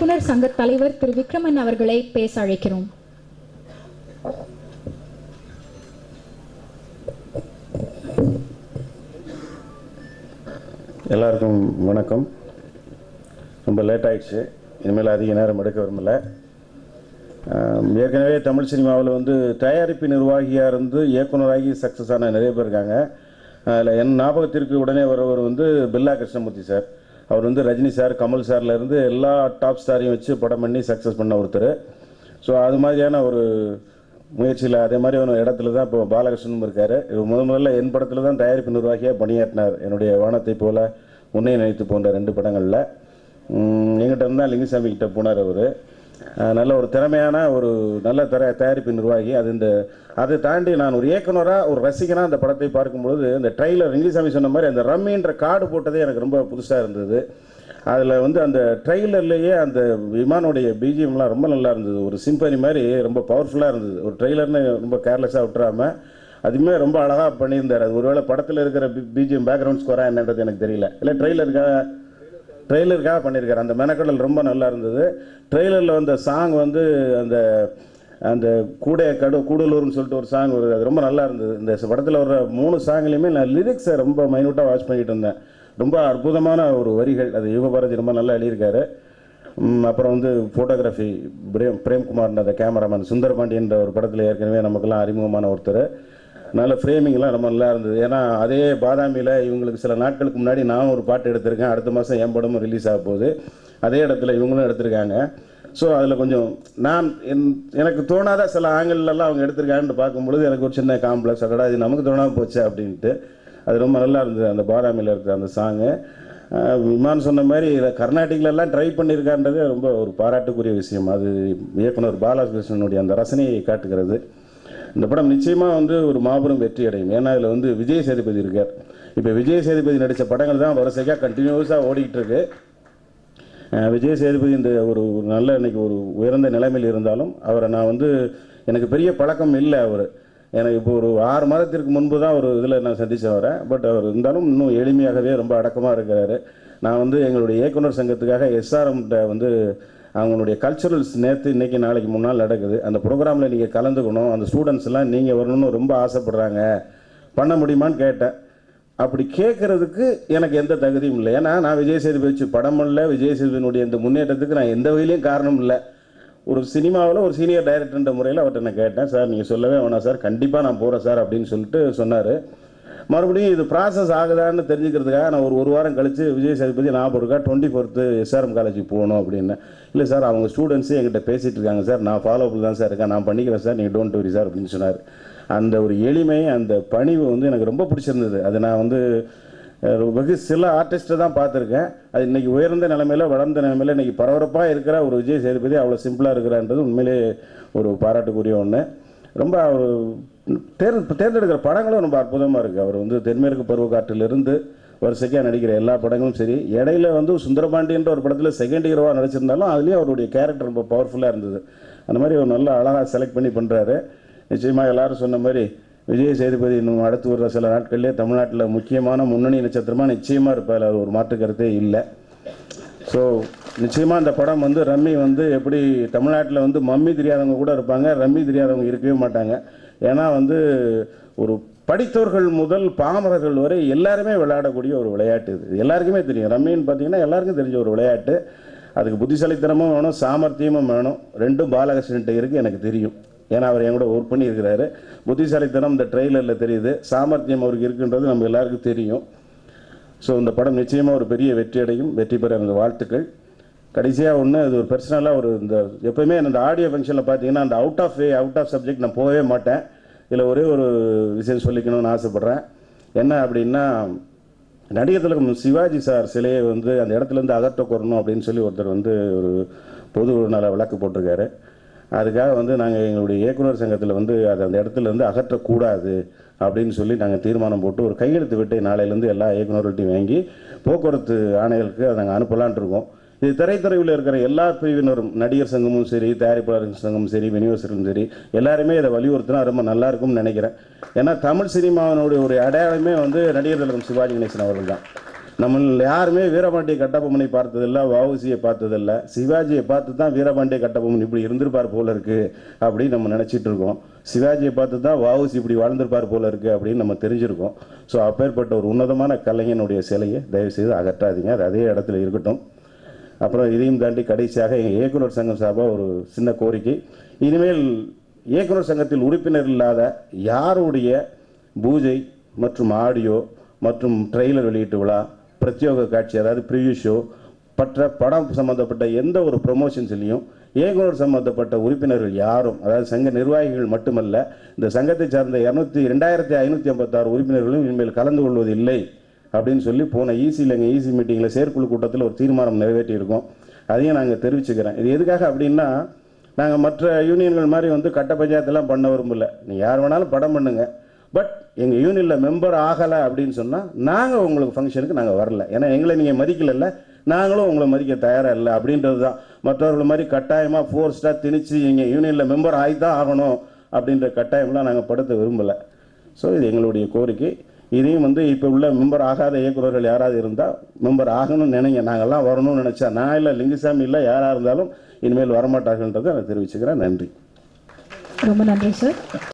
இயக்குனர் சங்க தலைவர் திரு விக்ரமன் அவர்களை பேச அழைக்கிறோம் எல்லாருக்கும் வணக்கம் ரொம்ப லேட் ஆயிடுச்சு இனிமேல் அதிக நேரம் எடுக்க விரும்பல ஆம், ஏற்கனவே தமிழ் சினிமாவில் வந்து தயாரிப்பு நிர்வாகியாக இருந்து இயக்குனராகி சக்ஸஸ் ஆன நிறைய பேர் இருக்காங்க அதில் என் ஞாபகத்திற்கு உடனே வரவர் வந்து பில்லா கிருஷ்ணமூர்த்தி சார் அவர் வந்து ரஜினி சார் கமல் சார்ல இருந்து எல்லா டாப் ஸ்டாரையும் வச்சு படம் பண்ணி சக்ஸஸ் பண்ண ஒருத்தர் ஸோ அது மாதிரியான ஒரு முயற்சியில் அதே மாதிரி ஒரு இடத்துல தான் இப்போ பாலகிருஷ்ணனும் இருக்கார் இவர் முதல் முதல்ல என் படத்தில் தான் தயாரிப்பு நிர்வாகியாக பணியாற்றினார் என்னுடைய வானத்தை போல உன்னை நினைத்து போன்ற ரெண்டு படங்களில் எங்கிட்ட இருந்தால் லிங்குசாமி கிட்ட போனார் அவர் நல்ல ஒரு திறமையான ஒரு நல்ல தர தயாரிப்பு நிர்வாகி அது இந்த அதை தாண்டி நான் ஒரு இயக்குனராக ஒரு ரசிகனாக அந்த படத்தை பார்க்கும்பொழுது இந்த ட்ரைலர் லிங்குசாமி சொன்ன மாதிரி அந்த ரம்மின்ற கார்டு போட்டதே எனக்கு ரொம்ப புதுசாக இருந்தது அதில் வந்து அந்த ட்ரெய்லர்லேயே அந்த விமானோடைய பிஜிஎம்லாம் ரொம்ப நல்லா இருந்தது ஒரு சிம்பனி மாதிரி ரொம்ப பவர்ஃபுல்லாக இருந்தது ஒரு ட்ரெய்லர்னு ரொம்ப கேர்லெஸ்ஸாக விட்டுறாம அதுவுமே ரொம்ப அழகாக பண்ணியிருந்தார் அது ஒருவேளை படத்தில் இருக்கிற பிஜிஎம் பேக்ரவுண்ட் ஸ்கோராக என்னன்றது எனக்கு தெரியல இல்லை ட்ரெய்லருக்காக ட்ரெய்லருக்காக பண்ணியிருக்காரு அந்த மெனக்கடல் ரொம்ப நல்லா இருந்தது ட்ரெய்லரில் வந்த சாங் வந்து அந்த அந்த கூட கடு கூடலூர்னு சொல்லிட்டு ஒரு சாங் வருது அது ரொம்ப நல்லா இருந்தது இந்த படத்தில் வர்ற மூணு சாங்லேயுமே நான் லிரிக்ஸை ரொம்ப மைனூட்டாக வாட்ச் பண்ணிட்டு இருந்தேன் ரொம்ப அற்புதமான ஒரு வரிகள் அது யுகபாரதி ரொம்ப நல்லா எழுதியிருக்காரு ம், அப்புறம் வந்து ஃபோட்டோகிராஃபி பிரேம் பிரேம்குமார் அந்த கேமராமேன் சுந்தரபாண்டியன்ற ஒரு படத்தில் ஏற்கனவே நமக்கெல்லாம் அறிமுகமான ஒருத்தர் நல்ல ஃப்ரேமிங்லாம் ரொம்ப நல்லா இருந்தது ஏன்னா அதே பாதாமியில் இவங்களுக்கு சில நாட்களுக்கு முன்னாடி நான் ஒரு பாட்டு எடுத்திருக்கேன் அடுத்த மாதம் என் படமும் ரிலீஸ் ஆக போகுது அதே இடத்துல இவங்களும் எடுத்திருக்காங்க ஸோ அதில் கொஞ்சம் நான் என் எனக்கு தோணாத சில ஆங்கிள்லாம் அவங்க எடுத்திருக்காங்கன்னு பார்க்கும்பொழுது எனக்கு ஒரு சின்ன காம்ப்ளெக்ஸ் அடடா இது நமக்கு தோணாமல் போச்சு அப்படின்ட்டு அது ரொம்ப நல்லா இருந்தது அந்த பாதாமியில் இருக்கிற அந்த சாங்கு விமான் சொன்ன மாதிரி இதை கர்நாடிக்லலாம் ட்ரை பண்ணியிருக்கான்றது ரொம்ப ஒரு பாராட்டுக்குரிய விஷயம் அது இயக்குனர் பாலகிருஷ்ணனுடைய அந்த ரசனையை காட்டுகிறது இந்த படம் நிச்சயமாக வந்து ஒரு மாபெரும் வெற்றி அடையும் ஏன்னா இதில் வந்து விஜய் சேதுபதி இருக்கார் இப்போ விஜய் சேதுபதி நடித்த படங்கள் தான் வரிசையாக கண்டினியூஸாக ஓடிக்கிட்டு இருக்கு அஹ் விஜய் சேதுபதி இந்த ஒரு ஒரு நல்ல இன்னைக்கு ஒரு உயர்ந்த நிலைமையில் இருந்தாலும் அவரை நான் வந்து எனக்கு பெரிய பழக்கம் இல்லை அவர் எனக்கு இப்போ ஒரு ஆறு மாதத்திற்கு முன்பு தான் ஒரு இதில் நான் சந்திச்சேன் அவரை பட் அவர் இருந்தாலும் இன்னும் எளிமையாகவே ரொம்ப அடக்கமாக இருக்கிறாரு நான் வந்து எங்களுடைய இயக்குனர் சங்கத்துக்காக எஸ்ஆர்எம்கிட்ட வந்து அவங்களுடைய கல்ச்சுரல்ஸ் நேற்று இன்னைக்கு நாளைக்கு முன்னால் நடக்குது அந்த ப்ரோக்ராமில் நீங்கள் கலந்துக்கணும் அந்த ஸ்டூடெண்ட்ஸ் எல்லாம் நீங்கள் வரணும்னு ரொம்ப ஆசைப்படுறாங்க பண்ண முடியுமான்னு கேட்டேன் அப்படி கேட்கறதுக்கு எனக்கு எந்த தகுதியும் இல்லை ஏன்னா நான் விஜய் சேதுபதி வச்சு படம் இல்லை விஜய் சேதுபதியினுடைய இந்த முன்னேற்றத்துக்கு நான் எந்த வகையிலையும் காரணம் இல்லை ஒரு சினிமாவில் ஒரு சீனியர் டைரக்டர்ன்ற முறையில் அவர்கிட்ட நான் கேட்டேன் சார் நீங்கள் சொல்லவே வேணாம் சார் கண்டிப்பாக நான் போகிறேன் சார் அப்படின்னு சொல்லிட்டு சொன்னார் மறுபடியும் இது ப்ராசஸ் ஆகுதான்னு தெரிஞ்சுக்கிறதுக்காக நான் ஒரு ஒரு வாரம் கழித்து விஜய் சேதுபதி ஞாபகம் இருக்கா டுவெண்ட்டி ஃபோர்த்து எஸ்ஆர்எம் காலேஜுக்கு போகணும் அப்படின்னு இல்லை சார் அவங்க ஸ்டூடெண்ட்ஸு என்கிட்ட பேசிகிட்டு இருக்காங்க சார் நான் ஃபாலோ தான் சார் இருக்கேன் நான் பண்ணிக்கிறேன் சார் நீங்கள் டோன்ட் வரி சார் அப்படின்னு சொன்னார் அந்த ஒரு எளிமை அந்த பணிவு வந்து எனக்கு ரொம்ப பிடிச்சிருந்தது அது நான் வந்து அஹ், வெகு சில ஆர்டிஸ்ட்டை தான் பார்த்துருக்கேன் அது இன்னைக்கு உயர்ந்த நிலைமையில வளர்ந்த நிலைமையில இன்னைக்கு பரபரப்பாக இருக்கிற ஒரு விஜய் சேதுபதி அவ்வளோ சிம்பிளாக இருக்கிறான்றது உண்மையிலே ஒரு பாராட்டுக்குரிய ஒன்று ரொம்ப அவர் தேர் தேர்ந்தெடுக்கிற படங்களும் ரொம்ப அற்புதமாக இருக்குது அவர் வந்து தென்மேற்கு பருவக்காற்றிலிருந்து வரிசைக்காக நடிக்கிற எல்லா படங்களும் சரி இடையில வந்து சுந்தரபாண்டியன்ற ஒரு படத்தில் செகண்ட் ஹீரோவாக நடிச்சிருந்தாலும் அதுலேயும் அவருடைய கேரக்டர் ரொம்ப பவர்ஃபுல்லாக இருந்தது அந்த மாதிரி ஒரு நல்ல அழகாக செலக்ட் பண்ணி பண்ணுறாரு நிச்சயமாக எல்லாரும் சொன்ன மாதிரி விஜய் சேதுபதி இன்னும் அடுத்து வர்ற சில நாட்கள்லேயே தமிழ்நாட்டில் முக்கியமான முன்னணி நட்சத்திரமாக நிச்சயமாக இருப்பார் அது ஒரு மாற்று கருத்தே இல்லை ஸோ நிச்சயமாக இந்த படம் வந்து ரம்மி வந்து எப்படி தமிழ்நாட்டில் வந்து மம்மி தெரியாதவங்க கூட இருப்பாங்க ரம்மி தெரியாதவங்க இருக்கவே மாட்டாங்க ஏன்னா வந்து ஒரு படித்தவர்கள் முதல் பாமரர்கள் வரை எல்லாருமே விளையாடக்கூடிய ஒரு விளையாட்டு இது இது எல்லாருக்குமே தெரியும் ரம்மின்னு பார்த்தீங்கன்னா எல்லாருக்கும் தெரிஞ்ச ஒரு விளையாட்டு அதுக்கு புத்திசாலித்தனமும் வேணும் சாமர்த்தியமும் வேணும் ரெண்டும் பாலகிருஷ்ணன்ட்ட இருக்கு எனக்கு தெரியும் ஏன்னா அவர் என் கூட ஒர்க் பண்ணியிருக்கிறாரு புத்திசாலித்தனம் இந்த ட்ரெய்லரில் தெரியுது சாமர்த்தியம் அவருக்கு இருக்குன்றது நம்ம எல்லாருக்கும் தெரியும் ஸோ இந்த படம் நிச்சயமாக ஒரு பெரிய வெற்றி அடையும் வெற்றி பெற அந்த வாழ்த்துக்கள் கடைசியாக ஒன்று இது ஒரு பர்சனலாக ஒரு இந்த எப்பவுமே இந்த ஆடியோ ஃபங்க்ஷனில் பார்த்தீங்கன்னா அந்த out of way out of subject நான் போகவே மாட்டேன் இதில் ஒரே ஒரு விஷயம் சொல்லிக்கணும்னு ஆசைப்பட்றேன் என்ன அப்படின்னா நடிகர் திலகம் சிவாஜி சார் சிலையை வந்து அந்த இடத்துலேருந்து அகற்ற கோரணும் அப்படின்னு சொல்லி ஒருத்தர் வந்து ஒரு பொது நல வழக்கு போட்டிருக்காரு அதுக்காக வந்து நாங்கள் எங்களுடைய இயக்குனர் சங்கத்தில் வந்து அதை அந்த இடத்துல இருந்து அகற்றக்கூடாது அப்படின்னு சொல்லி நாங்கள் தீர்மானம் போட்டு ஒரு கையெழுத்து விட்டு நாளையிலேருந்து எல்லா இயக்குநர்கள்ட்டையும் வாங்கி போக்குவரத்து ஆணைகளுக்கு அதை நாங்கள் அனுப்பலான்ட்டு இருக்கோம் இது திரைத்துறையில் இருக்கிற எல்லா பிரிவினரும் நடிகர் சங்கமும் சரி தயாரிப்பாளர் சங்கமும் சரி விநியோகஸ்தரும் சரி எல்லாருமே இதை வலியுறுத்தினா ரொம்ப நல்லா இருக்கும்னு நினைக்கிறேன் ஏன்னா தமிழ் சினிமாவினுடைய ஒரு அடையாளமே வந்து நடிகர் திலகம் சிவாஜி கணேசன் அவர்கள் தான் நம்ம யாருமே வீரபாண்டிய கட்டபொம்மனை பார்த்ததில்ல வவுசியை பார்த்ததில்ல சிவாஜியை பார்த்து தான் வீரபாண்டிய கட்டபொம்மன் இப்படி இருந்திருப்பார் போல இருக்கு அப்படின்னு நம்ம நினச்சிட்டு இருக்கோம் சிவாஜியை பார்த்து தான் வவுசி இப்படி வாழ்ந்திருப்பார் போல இருக்கு அப்படின்னு நம்ம தெரிஞ்சிருக்கோம் ஸோ அப்பேற்பட்ட ஒரு உன்னதமான கலைஞனுடைய சிலையை தயவுசெய்து அகற்றாதீங்க அது அதே இடத்துல இருக்கட்டும் அப்புறம் இதையும் தாண்டி கடைசியாக எங்கள் இயக்குனர் சங்கம் சார்பாக ஒரு சின்ன கோரிக்கை இனிமேல் இயக்குனர் சங்கத்தில் உறுப்பினர் இல்லாத யாருடைய பூஜை மற்றும் ஆடியோ மற்றும் ட்ரெய்லர் வெளியீட்டு விழா பிரத்யோக காட்சி அதாவது ப்ரிவியூ ஷோ மற்ற படம் சம்பந்தப்பட்ட எந்த ஒரு ப்ரொமோஷன்ஸ்லையும் இயக்குனர் சம்பந்தப்பட்ட உறுப்பினர்கள் யாரும் அதாவது சங்க நிர்வாகிகள் மட்டுமல்ல இந்த சங்கத்தை சார்ந்த இரநூத்தி ரெண்டாயிரத்தி ஐநூற்றி ஐம்பத்தாறு உறுப்பினர்களும் இனிமேல் கலந்து கொள்வதில்லை அப்படின்னு சொல்லி போன ஈசியில் எங்கள் ஈசி மீட்டிங்கில் செயற்குழு கூட்டத்தில் ஒரு தீர்மானம் நிறைவேற்றியிருக்கோம் அதையும் நாங்கள் தெரிவிச்சுக்கிறேன் இது எதுக்காக அப்படின்னா நாங்கள் மற்ற யூனியன்கள் மாதிரி வந்து கட்ட பஞ்சாயத்தெல்லாம் பண்ண விரும்பல நீங்கள் யார் வேணாலும் படம் பண்ணுங்க பட் எங்கள் யூனியனில் மெம்பர் ஆகலை அப்படின்னு சொன்னால் நாங்கள் உங்களுக்கு ஃபங்க்ஷனுக்கு நாங்கள் வரல ஏன்னா எங்களை நீங்கள் மதிக்கலைல்ல நாங்களும் உங்களை மதிக்க தயாராக இல்லை அப்படின்றது தான் மற்றவர்கள் மாதிரி கட்டாயமாக ஃபோர்ஸ்டாக திணிச்சு எங்கள் யூனியனில் மெம்பர் ஆகி தான் ஆகணும் அப்படின்ற கட்டாயம்லாம் நாங்கள் படுத்த விரும்பலை ஸோ இது எங்களுடைய கோரிக்கை இதையும் வந்து இப்போ உள்ள மெம்பர் ஆகாத இயக்குநர்கள் யாராவது இருந்தால் மெம்பர் ஆகணும்னு நினைங்க நாங்கள்லாம் வரணும்னு நினச்சா நான் இல்லை லிங்குசாமி இல்லை யாராக இருந்தாலும் இனிமேல் வரமாட்டார்கள்ன்றதை நான் தெரிவிச்சுக்கிறேன் நன்றி ரொம்ப நன்றி சார்